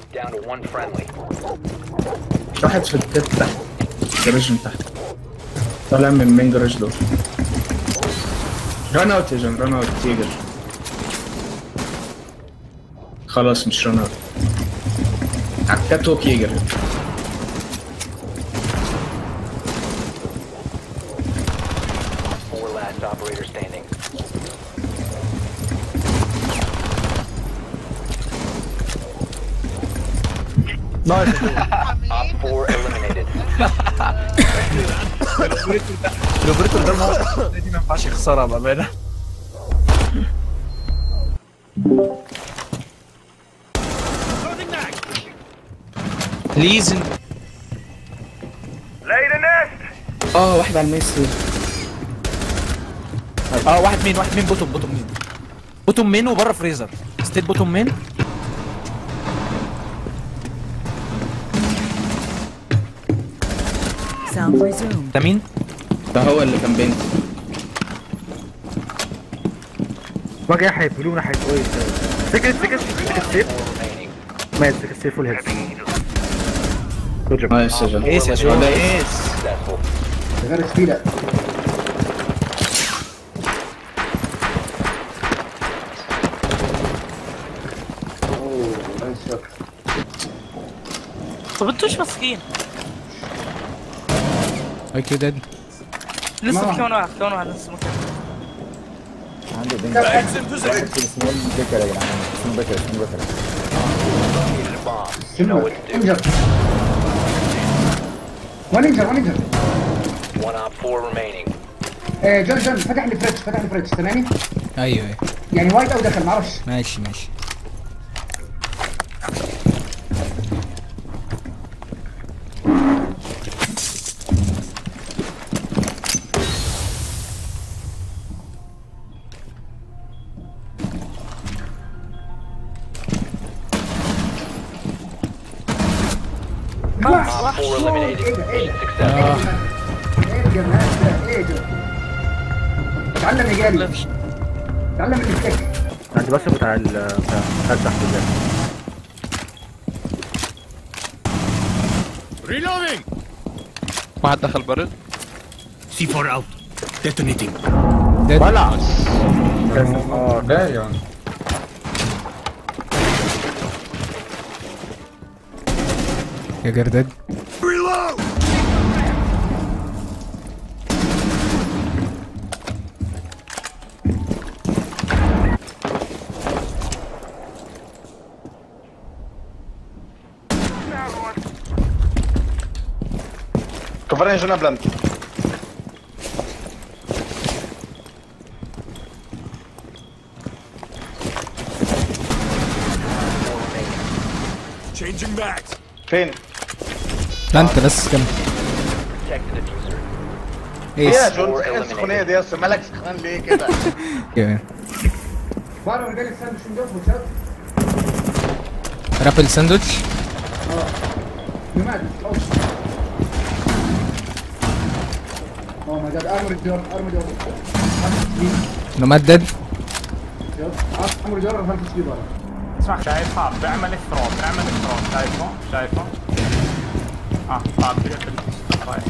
Down to one friendly. واحد في التيب تحت جراج من تحت طالع من مين جراج دول ران اوت يا جون ران اوت تيجر خلاص مش ران اوت عكات ووك يجر Four last operator standing. Op 4 eliminated. روبرتو ده الموقف دي ما ينفعش يخسرها بامانه بليز اه واحد على الميس اه واحد مين واحد مين بوتوم بوتوم مين بوتوم مين وبره فريزر ستيت بوتوم مين Sound resumed. ده مين ده هو اللي كان بينكم واجه هيقفلوه ناحية كويس سكت سكت سكت سيف Four remaining. مات سكت سيف والهيد جود جوب نايس يا جون ايس يا جو ايس Successful. غير سبيلة اوه نايس شوت طب انتوا ايش ماسكين؟ اي كيو ديد لسه ما- في كمان واحد كمان واحد لسه مكان Located a bomb. You know what to do. انجر وين انجر وين انجر One op 4 remaining. آه، جون جون فتح لي فريتش فتح لي فريتش سامعني ايوه ايوه يعني وايد او دخل معرفش ماشي ماشي Op 4 eliminated. Mission successful. ايه الجمال ده ايه ده تعلم يا جالي تعلم التك عندي بس بتاع ال بتاع بتاع تحت ده واحد دخل برد ديد ولع اه ده يعني يا جردد كفرني جونا بلانت فين؟ لا انت بس كم Protect the diffuser. ايه ايس يا جون ايه السخونية دي يا اسطى مالك سخنان ليه كده؟ اوكي. بره جالي الساندوتش من جوه وشاف رابل ساندوتش مات اوه ماي جاد ارمر ديور ارمر ديور نوماد ديد ارمر ديور هلك سبيد ورا اسمع شايفها بيعمل افتراض بيعمل افتراض شايفه شايفه اه طلع في طيب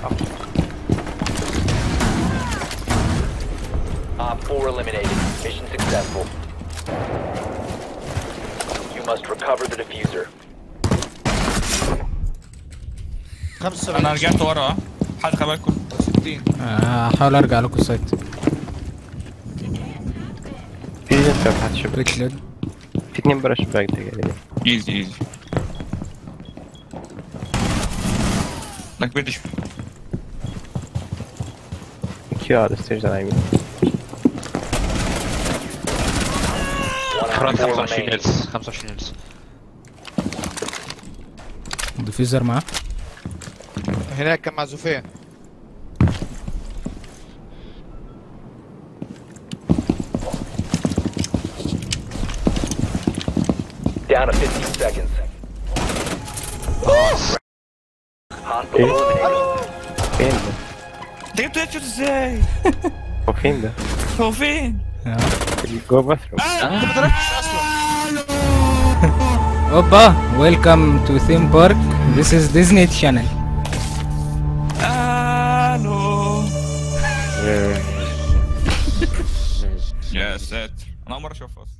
Op 4 eliminated. Mission successful. You must recover the diffuser. انا رجعت ورا اه حد خلي بالكم 60 آه، هحاول ارجع لكم السايت في لسه تحت شباك بريك ليد في اتنين برا شباك ده يعني ايزي ايزي لك بدش كيو على الستيج على اليمين One op فرنت 4 25 remaining. هيلز 25 هيلز ديفيوزر معاه هناك كان معزوفين Down to 15 seconds. Hospital eliminated. فين ده؟ انت جبت هيد شوت ازاي؟ هو فين ده؟ هو فين؟ آه. جوه باثروم انت ما ضربتش اصلا اوبا ويلكم تو ثيم بارك ذيس از ديزني شانل الو يا ساتر انا اول مره اشوفها اصلا